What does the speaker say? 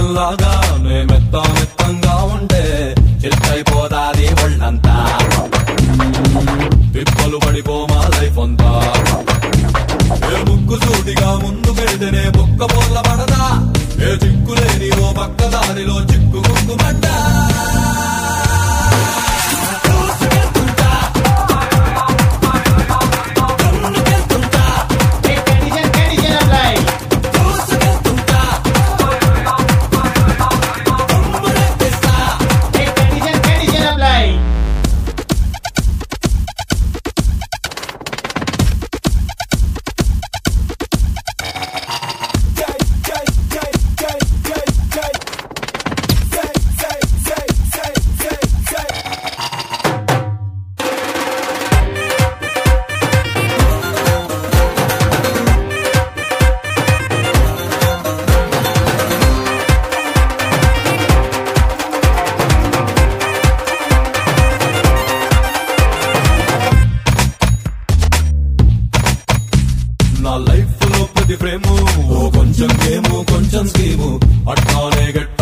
లాగా నే మెత్త మెత్తంగా ఉంటే చిత్తైపోదాది ఒళ్ళంతా తిప్పలు పడిపో మా లైఫ్ అంతా ఏ ముక్కు సూటిగా ముందుకెళ్తేనే బుక్క పోల పడదా ఏ చిక్కులేని ఓ పక్క దారిలో చిక్కు కుక్కుమంటా Hey, condition, condition apply. Hey, condition, condition apply. నా లైఫ్ లో ప్రతి ఫ్రేము ఓ కొంచెం గేము కొంచెం స్కీము అట్లానే గట్టి